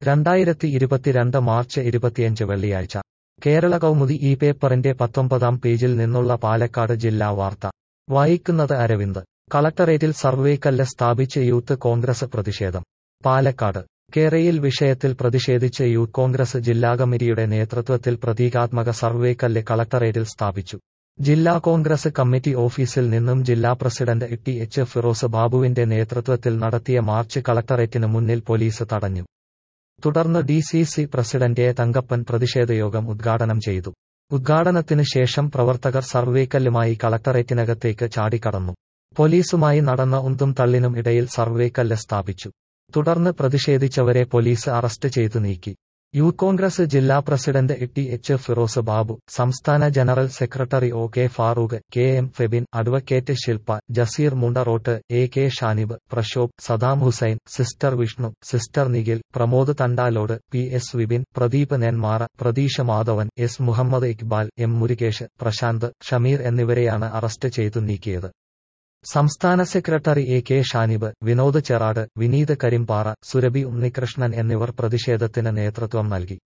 രണ്ടായിരത്തി ഇരുപത്തിരണ്ട് മാർച്ച് ഇരുപത്തിയഞ്ച് വെള്ളിയാഴ്ച കേരള കൗമുദി ഈ പേപ്പറിന്റെ പത്തൊമ്പതാം പേജിൽ നിന്നുള്ള പാലക്കാട് ജില്ലാ വാർത്ത വായിക്കുന്നത് അരവിന്ദ് കളക്ടറേറ്റിൽ സർവേക്കല്ല് സ്ഥാപിച്ച് യൂത്ത് കോൺഗ്രസ് പ്രതിഷേധം പാലക്കാട് കേരയിൽ വിഷയത്തിൽ പ്രതിഷേധിച്ച് യൂത്ത് കോൺഗ്രസ് ജില്ലാ കമ്മിറ്റിയുടെ നേതൃത്വത്തിൽ പ്രതീകാത്മക സർവേക്കല്ല് കളക്ടറേറ്റിൽ സ്ഥാപിച്ചു ജില്ലാ കോൺഗ്രസ് കമ്മിറ്റി ഓഫീസിൽ നിന്നും ജില്ലാ പ്രസിഡന്റ് ടി എച്ച് ഫിറോസ് ബാബുവിന്റെ നേതൃത്വത്തിൽ നടത്തിയ മാർച്ച് കളക്ടറേറ്റിന് മുന്നിൽ പോലീസ് തടഞ്ഞു തുടർന്ന് D C C president A Thankappan പ്രതിഷേധയോഗം ഉദ്ഘാടനം ചെയ്തു ഉദ്ഘാടനത്തിന് ശേഷം പ്രവർത്തകർ സർവേക്കല്ലുമായി കളക്ടറേറ്റിനകത്തേക്ക് ചാടിക്കടന്നു പോലീസുമായി നടന്ന ഉന്തും തള്ളിനും ഇടയിൽ സർവേക്കല്ല് സ്ഥാപിച്ചു തുടർന്ന് പ്രതിഷേധിച്ചവരെ പോലീസ് അറസ്റ്റ് ചെയ്തു നീക്കി യൂത്ത് കോൺഗ്രസ് ജില്ലാ president T H Firoz Babu സംസ്ഥാന general secretary O K Farooq K M Febin advocate Shilpa Jaseer Mundarot A K Shanib Prashobh Saddam Hussain sister Vishnu sister Nikhil Pramod Thandalod P S Vipin Pradeep Nenmara Pratheesha Madhavan S Muhammad Iqbal M Murukesh Prashanth Shameer എന്നിവരെയാണ് അറസ്റ്റ് ചെയ്തു നീക്കിയത് സംസ്ഥാന secretary A K Shanib Vinod Cherad Vineeth Karimpara Surabhi Unnikrishnan എന്നിവർ പ്രതിഷേധത്തിന് നേതൃത്വം നൽകി